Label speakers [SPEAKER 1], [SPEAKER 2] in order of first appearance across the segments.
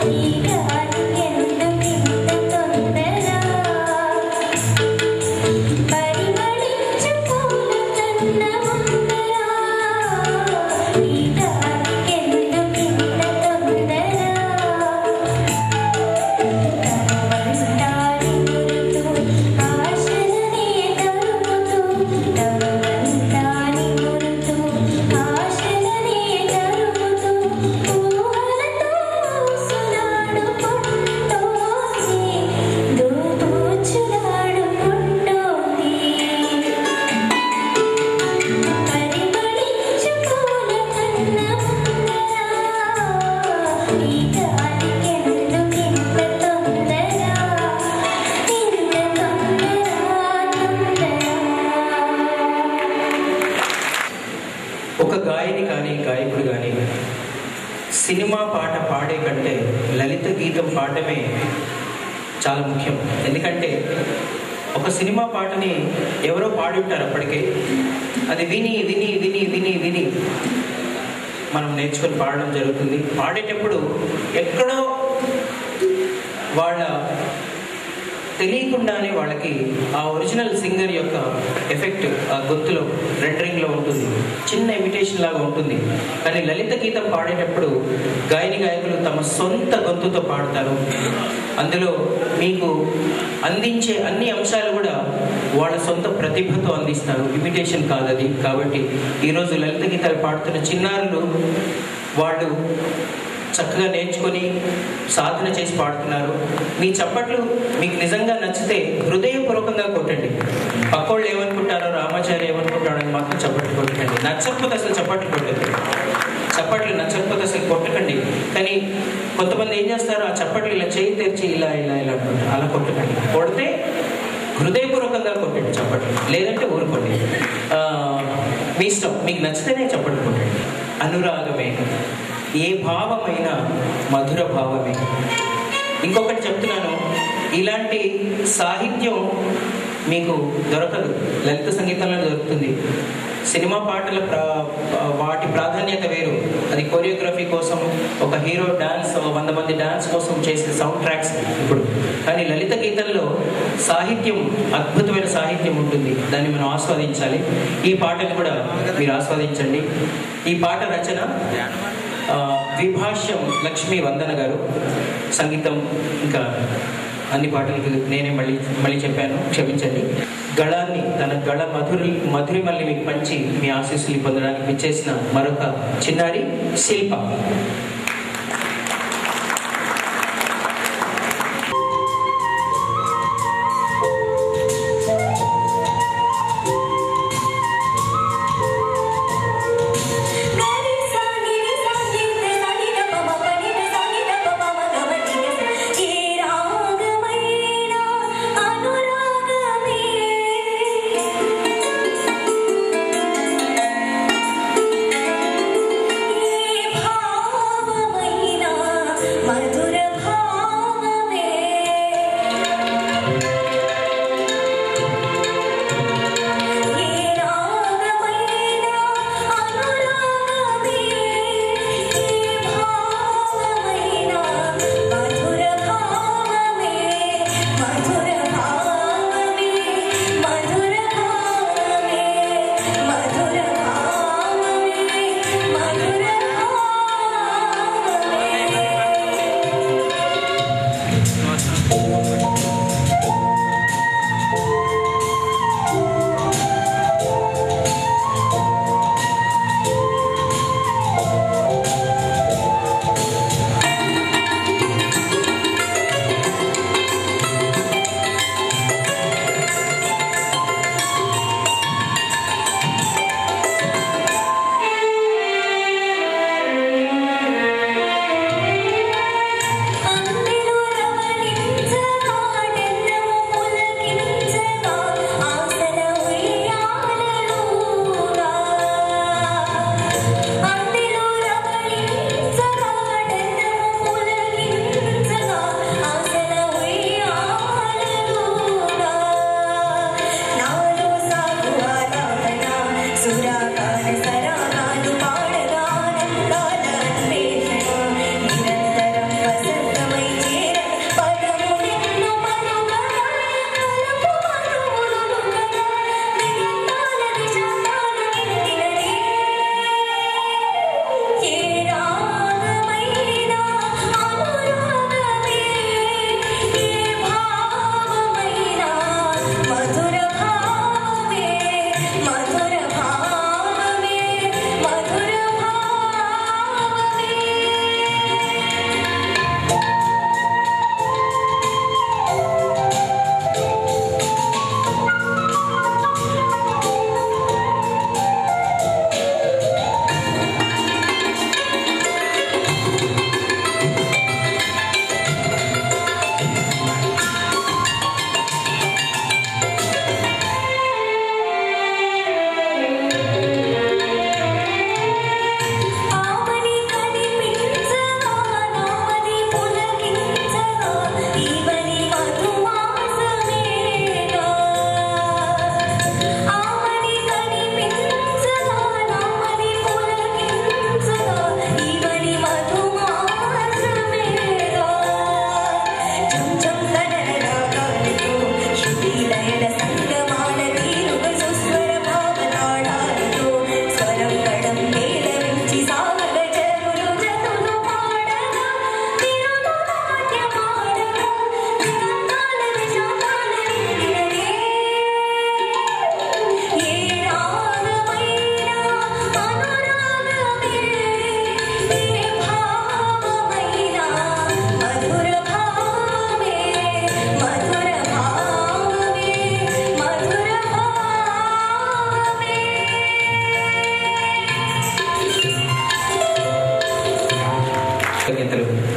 [SPEAKER 1] ఒక గాయని కానీ గాయకుడు కానీ సినిమా పాట పాడే కంటే లలిత గీతం పాడమే చాలా ముఖ్యం ఎందుకంటే ఒక సినిమా పాటని ఎవరో పాడి ఉంటారు అప్పటికే అది విని విని విని విని విని మనం నేర్చుకొని పాడడం జరుగుతుంది పాడేటప్పుడు ఎక్కడో వాళ్ళ తెలియకుండానే వాళ్ళకి ఆ ఒరిజినల్ సింగర్ యొక్క ఎఫెక్ట్ ఆ గొంతులో రెండరింగ్లో ఉంటుంది చిన్న ఇమిటేషన్ లాగా ఉంటుంది కానీ లలిత గీతం పాడేటప్పుడు గాయని గాయకులు తమ సొంత గొంతుతో పాడతారు అందులో మీకు అందించే అన్ని అంశాలు కూడా వాళ్ళ సొంత ప్రతిభతో అందిస్తారు ఇమిటేషన్ కాదు అది కాబట్టి ఈరోజు లలిత గీతాలు పాడుతున్న చిన్నారులు వాళ్ళు చక్కగా నేర్చుకొని సాధన చేసి పాడుతున్నారు మీ చప్పట్లు మీకు నిజంగా నచ్చితే హృదయపూర్వకంగా కొట్టండి పక్కోళ్ళు ఏమనుకుంటారో రామాచారి ఏమనుకుంటారో అని మాత్రం చప్పట్లు కొట్టకండి నచ్చకపోతే అసలు చప్పట్లు కొట్టండి చప్పట్లు నచ్చకపోతే అసలు కొట్టకండి కానీ కొంతమంది ఏం చేస్తారు ఆ చప్పట్లు ఇలా చేయి తెరిచి ఇలా ఇలా ఇలా అంటుంటారు అలా కొట్టకండి కొడితే హృదయపూర్వకంగా కొట్టండి చప్పట్లు లేదంటే ఊరుకోండి ఆ, మీ ఇష్టం మీకు నచ్చితేనే చప్పట్లు కొట్టండి అనురాగమే ఏ భావమైనా మధుర భావమే ఇంకొకటి చెప్తున్నాను ఇలాంటి సాహిత్యం మీకు దొరకదు లలిత సంగీతంలో దొరుకుతుంది సినిమా పాటల ప్రా వాటి ప్రాధాన్యత వేరు అది కొరియోగ్రఫీ కోసం ఒక హీరో డాన్స్ ఒక వంద మంది డాన్స్ కోసం చేసే సౌండ్ ట్రాక్స్ ఇప్పుడు కానీ లలిత గీతంలో సాహిత్యం అద్భుతమైన సాహిత్యం ఉంటుంది దాన్ని మనం ఆస్వాదించాలి ఈ పాటను కూడా మీరు ఆస్వాదించండి ఈ పాట రచన ఆ, విభాష్యం లక్ష్మీ వందన గారు సంగీతం ఇంకా అన్ని పాటలకి నేనే మళ్ళీ మళ్ళీ చెప్పాను క్షమించండి గళాన్ని తన గళ మధురి మధురిమల్ని మీకు పంచి మీ ఆశీస్సులు పొందడానికి విచ్చేసిన మరొక చిన్నారి శిల్ప
[SPEAKER 2] గరి సాని ని సాని ని సాని ద ప మ ప ని ద సాని ద ప మ గ మ ని ద స ఏ రాగమైన అనురాగమే ఏ భావమైన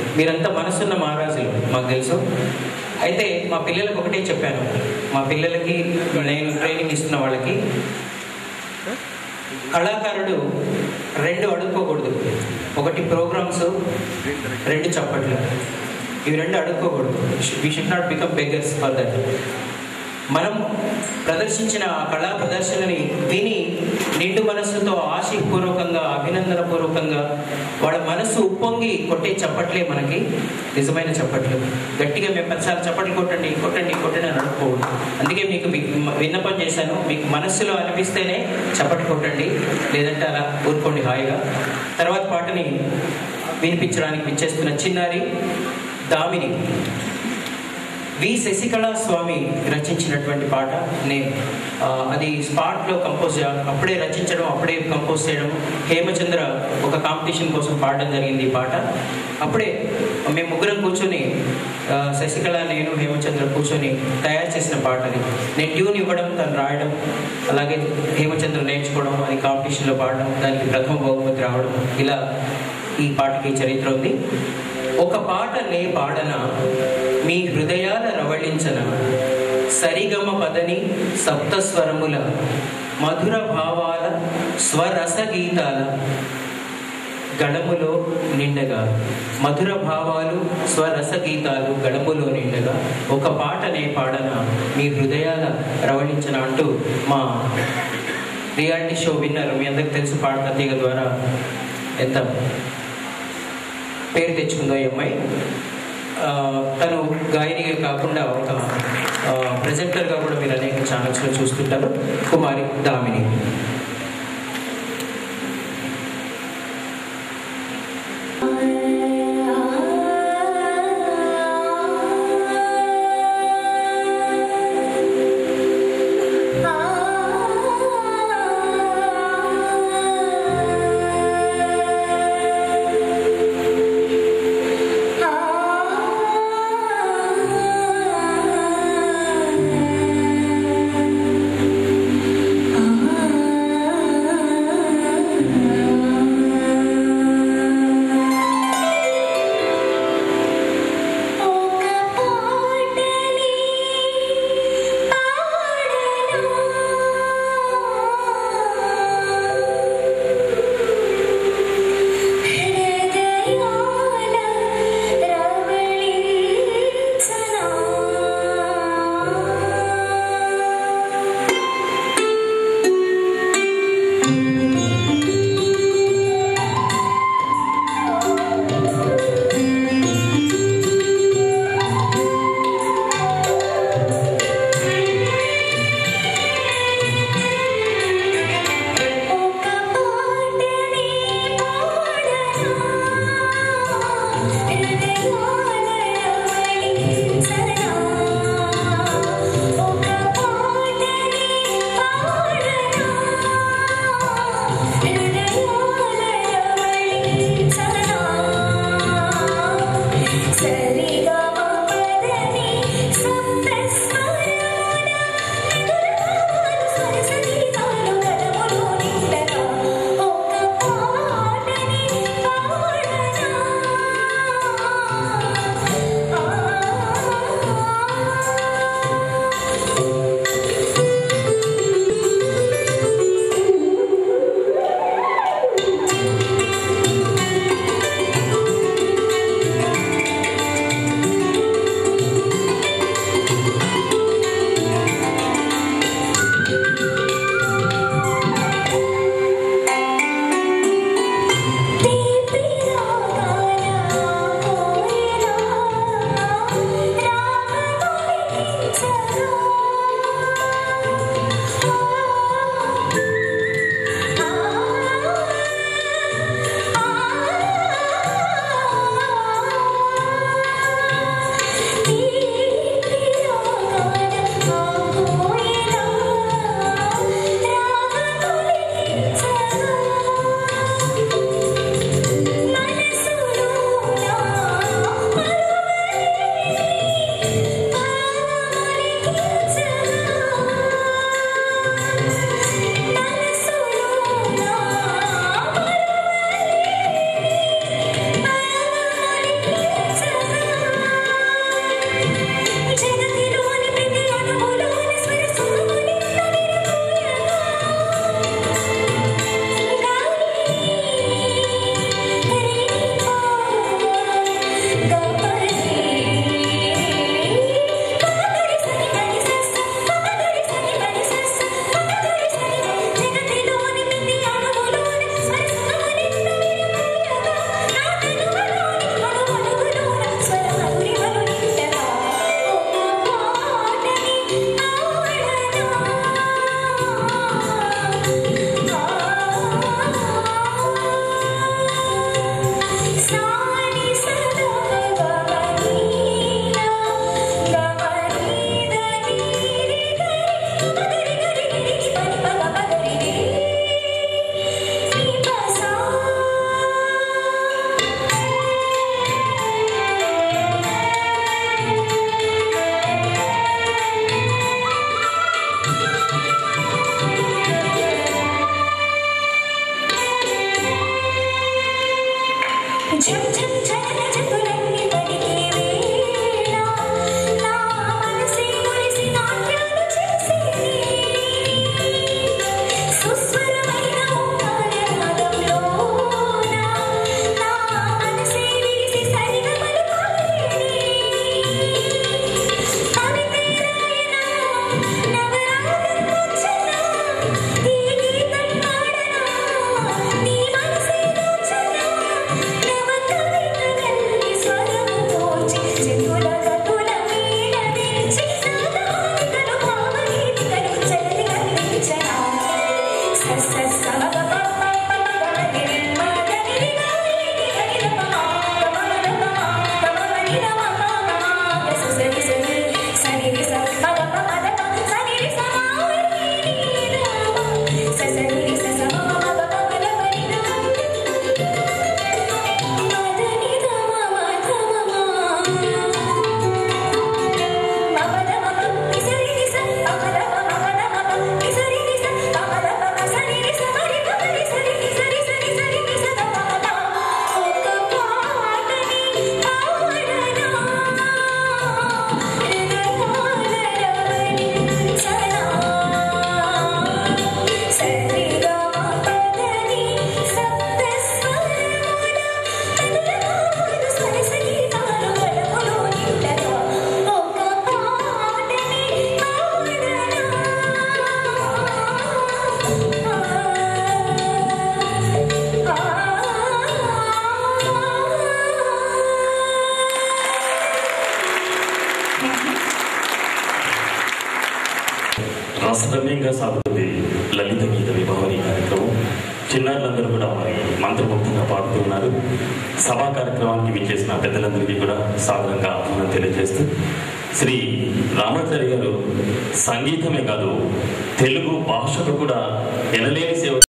[SPEAKER 1] మీరంతా మనసున్న మహారాజులు మాకు తెలుసు అయితే మా పిల్లలకు ఒకటే చెప్పాను మా పిల్లలకి నేను ట్రైనింగ్ ఇస్తున్న వాళ్ళకి కళాకారుడు రెండు అడుక్కోకూడదు ఒకటి ప్రోగ్రామ్స్ రెండు చప్పట్లు ఇవి రెండు అడుక్కోకూడదు we should not become beggars for that మనం ప్రదర్శించిన ఆ కళా ప్రదర్శనని విని నిండు మనస్సుతో ఆశీపూర్వకంగా అభినందన పూర్వకంగా వాళ్ళ మనస్సు ఉప్పొంగి కొట్టే చప్పట్లే మనకి నిజమైన చప్పట్లు గట్టిగా మేము పదిసార్లు చప్పట్లు కొట్టండి కొట్టండి కొట్టండి అని అనుకోకూడదు అందుకే మీకు మీకు విన్నపం చేశాను మీకు మనస్సులో అనిపిస్తేనే చప్పట్లు కొట్టండి లేదంటే అలా ఊరుకోండి హాయిగా తర్వాత పాటని వినిపించడానికి విచ్చేస్తున్న చిన్నారి దామిని వి శశికళ స్వామి రచించినటువంటి పాట నేను ఆ, అది స్పాట్లో కంపోజ్ అప్పుడే రచించడం అప్పుడే కంపోజ్ చేయడం హేమచంద్ర ఒక కాంపిటీషన్ కోసం పాడడం జరిగింది ఈ పాట అప్పుడే మేము ముగ్గురం కూర్చొని ఆ, శశికళ నేను హేమచంద్ర కూర్చొని తయారు చేసిన పాట అది నేను ట్యూన్ ఇవ్వడం తను రాయడం అలాగే హేమచంద్ర నేర్చుకోవడం అది కాంపిటీషన్లో పాడడం దానికి ప్రథమ బహుమతి రావడం ఇలా ఈ పాటకి చరిత్ర ఉంది ఒక పాట నే పాడన మీ హృదయాల రవళించన సరిగమ పదని సప్తస్వరముల మధుర భావాల స్వరస గీతాల గడములో నిండగా మధుర భావాలు స్వరస గీతాలు గడములో నిండగా ఒక పాటనే పాడన మీ హృదయాల రవళించన అంటూ మా రియాలిటీ షో విన్నర్ మీ అందరికి తెలుసు పాడత తీగ ద్వారా ఎంత పేరు తెచ్చుకుందో ఈ అమ్మాయి ఆ, తను గాయనిగా కాకుండా ఒక ఆ, ప్రెజెంటర్గా కూడా మీరు అనేక ఛానల్స్లో చూస్తుంటారు కుమారి దామిని
[SPEAKER 2] ఆ
[SPEAKER 3] రసరమ్యంగా సాగుతుంది లలిత గీత విభావని కార్యక్రమం చిన్నారులందరూ కూడా మరి మంత్రముగ్ధంగా పాడుతున్నారు సభా కార్యక్రమానికి విచ్చేసిన పెద్దలందరికీ కూడా సాధారణంగా మనం తెలియజేస్తూ శ్రీ రామాచారి గారు సంగీతమే కాదు తెలుగు భాషకు కూడా ఎనలేని సేవ